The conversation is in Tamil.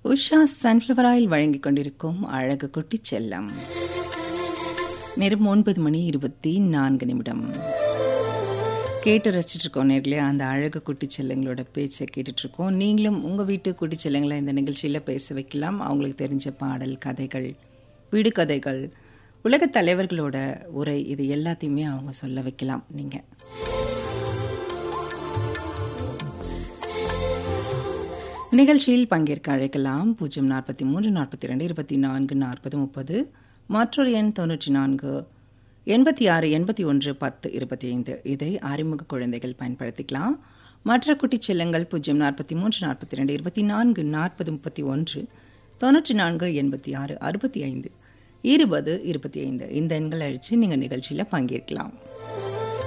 உஷா சன்ஃப்ளவர் ஆயில் வழங்கிக் கொண்டிருக்கும் அழகு குட்டி செல்லம் நேரம் ஒன்பது மணி இருபத்தி நான்கு நிமிடம் கேட்டு ரசிச்சுட்டு இருக்கோம் நேர்களே அந்த அழகு குட்டி செல்லங்களோட பேச்சை கேட்டுட்டு இருக்கோம் நீங்களும் உங்கள் வீட்டு குட்டி செல்லங்களை இந்த நிகழ்ச்சியில் பேச வைக்கலாம் அவங்களுக்கு தெரிஞ்ச பாடல் கதைகள் வீடு கதைகள் உலக தலைவர்களோட உரை இது எல்லாத்தையுமே அவங்க சொல்ல வைக்கலாம் நீங்கள் நிகழ்ச்சியில் பங்கேற்க அழைக்கலாம் பூஜ்ஜியம் நாற்பத்தி மூன்று நாற்பத்தி ரெண்டு இருபத்தி நான்கு நாற்பது முப்பது மற்றொரு எண் தொன்னூற்றி நான்கு எண்பத்தி ஆறு எண்பத்தி ஒன்று பத்து இருபத்தி ஐந்து இதை அறிமுக குழந்தைகள் பயன்படுத்திக்கலாம் மற்ற குட்டி செல்லங்கள் பூஜ்ஜியம் நாற்பத்தி மூன்று நாற்பத்தி ரெண்டு இருபத்தி நான்கு நாற்பது முப்பத்தி ஒன்று தொன்னூற்றி நான்கு எண்பத்தி ஆறு அறுபத்தி ஐந்து இருபது இருபத்தி ஐந்து இந்த எண்கள் அழித்து நீங்கள் நிகழ்ச்சியில் பங்கேற்கலாம்